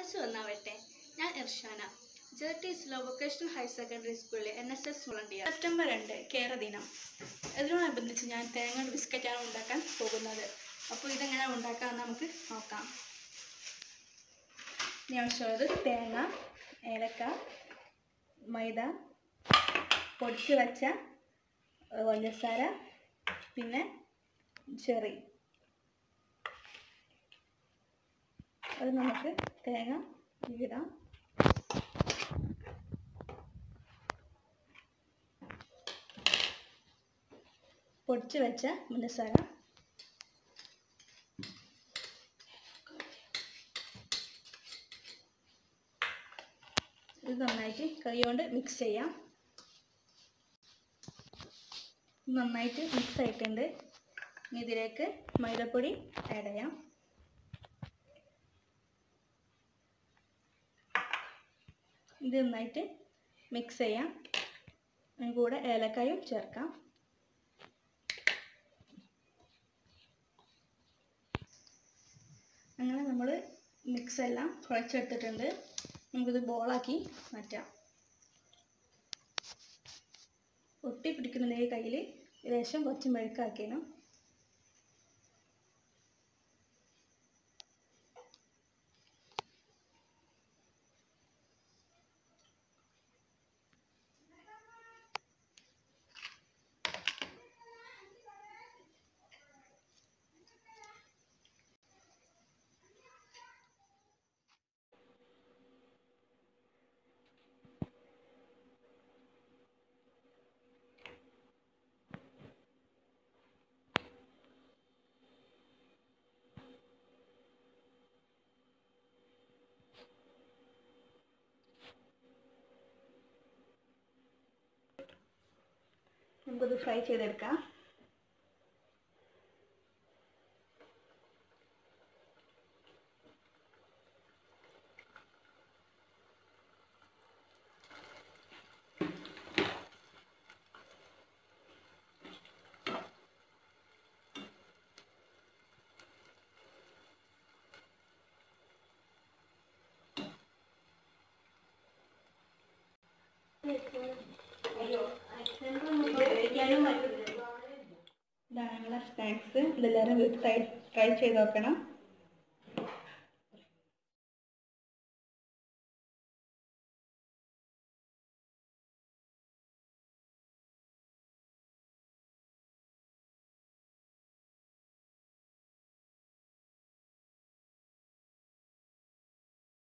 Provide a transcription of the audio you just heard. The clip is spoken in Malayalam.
ക്ലാസ് ഒന്നാവട്ടെ ഞാൻ ഇർഷാന ജെർട്ടി ഇസ്ലോ വൊക്കേഷണൽ ഹയർ സെക്കൻഡറി സ്കൂളിലെ N S S volunteer September രണ്ട് കേരള ദിനം ഇതിനോടനുബന്ധിച്ച് ഞാൻ തേങ്ങ ബിസ്ക്കറ്റാണ് ഉണ്ടാക്കാൻ പോകുന്നത് അപ്പോൾ ഇതെങ്ങനെ ഉണ്ടാക്കാമെന്ന് നമുക്ക് നോക്കാം ഞാൻ ആവശ്യമുള്ളത് തേങ്ങ ഏലക്ക മൈദ പൊടിച്ച് വച്ച ഏഹ്, പഞ്ചസാര പിന്നെ ചെറി അത് നമുക്ക് തേങ്ങ ഇടാം പൊടിച്ച് വെച്ച പഞ്ചസാര ഇത് നന്നായിട്ട് കൈ കൊണ്ട് മിക്സ് ചെയ്യാം നന്നായിട്ട് മിക്സ് ആയിട്ടുണ്ട് ഇനി ഇതിലേക്ക് മൈദപ്പൊടി ആഡ് ചെയ്യാം ഇത് നന്നായിട്ട് മിക്സ് ചെയ്യാം അതിന് കൂടെ ഏലക്കായും ചേർക്കാം അങ്ങനെ നമ്മൾ മിക്സ് എല്ലാം കുഴച്ചെടുത്തിട്ടുണ്ട് നമുക്കിത് ബോളാക്കി മാറ്റാം ഒട്ടി പിടിക്കുന്നുണ്ടെങ്കിൽ കയ്യിൽ ലേശം കുറച്ച് മെഴുക്കാക്കിയണം നമുക്കത് ഫ്രൈ ചെയ്തെടുക്കാം ഇതാണ് ഞങ്ങളെ സ്നാക്സ് ഇതെല്ലാവരും വീട്ടിൽ ട്രൈ ട്രൈ ചെയ്ത് നോക്കണം